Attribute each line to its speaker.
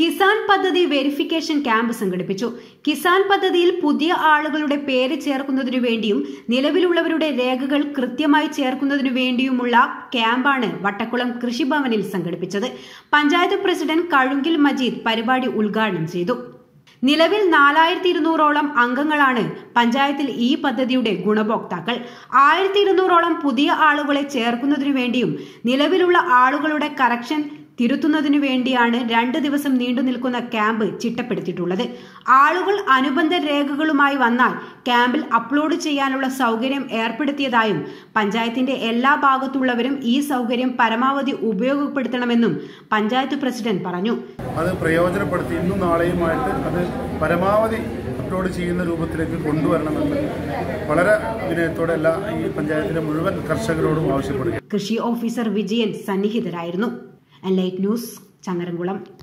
Speaker 1: കിസാൻ പദ്ധതി verification camp സംഘടിപ്പിച്ചു കിസാൻ പദ്ധതിയിൽ പുതിയ ആളുകളുടെ പേര് ചേർക്കുന്നതിനു വേണ്ടിയും നിലവിലുള്ളവരുടെ രേഖകൾ കൃത്യമായി ചേർക്കുന്നതിനു വേണ്ടിയുമുള്ള ക്യാമ്പാണ് വട്ടക്കുളം കൃഷിഭവനിൽ സംഘടിപ്പിച്ചത് പഞ്ചായത്ത് പ്രസിഡന്റ് കഴുങ്കിൽ മജീദ് പരിപാടി ഉദ്ഘാടനം ചെയ്തു നിലവിൽ നാലായിരത്തി ഇരുന്നൂറോളം അംഗങ്ങളാണ് പഞ്ചായത്തിൽ ഈ പദ്ധതിയുടെ ഗുണഭോക്താക്കൾ ആയിരത്തി ഇരുന്നൂറോളം പുതിയ ആളുകളെ ചേർക്കുന്നതിനു വേണ്ടിയും നിലവിലുള്ള ആളുകളുടെ കറക്ഷൻ തിരുത്തുന്നതിനു വേണ്ടിയാണ് രണ്ട് ദിവസം നീണ്ടു നിൽക്കുന്ന ക്യാമ്പ് ചിട്ടപ്പെടുത്തിയിട്ടുള്ളത് ആളുകൾ അനുബന്ധ രേഖകളുമായി വന്നാൽ ക്യാമ്പിൽ അപ്ലോഡ് ചെയ്യാനുള്ള സൗകര്യം ഏർപ്പെടുത്തിയതായും പഞ്ചായത്തിന്റെ എല്ലാ ഭാഗത്തുള്ളവരും ഈ സൗകര്യം പരമാവധി ഉപയോഗപ്പെടുത്തണമെന്നും പഞ്ചായത്ത് പ്രസിഡന്റ് പറഞ്ഞു
Speaker 2: അത് പ്രയോജനപ്പെടുത്തി ഇന്നും നാളെയുമായിട്ട് അത് പരമാവധി അപ്ലോഡ് ചെയ്യുന്ന രൂപത്തിലേക്ക് കൊണ്ടുവരണമെന്ന് വളരെ വിനയത്തോടെ എല്ലാ ഈ പഞ്ചായത്തിലെ മുഴുവൻ കർഷകരോടും ആവശ്യപ്പെടുക
Speaker 1: കൃഷി ഓഫീസർ വിജയൻ സന്നിഹിതരായിരുന്നു ലൈറ്റ് ന്യൂസ് ചങ്ങരംകുളം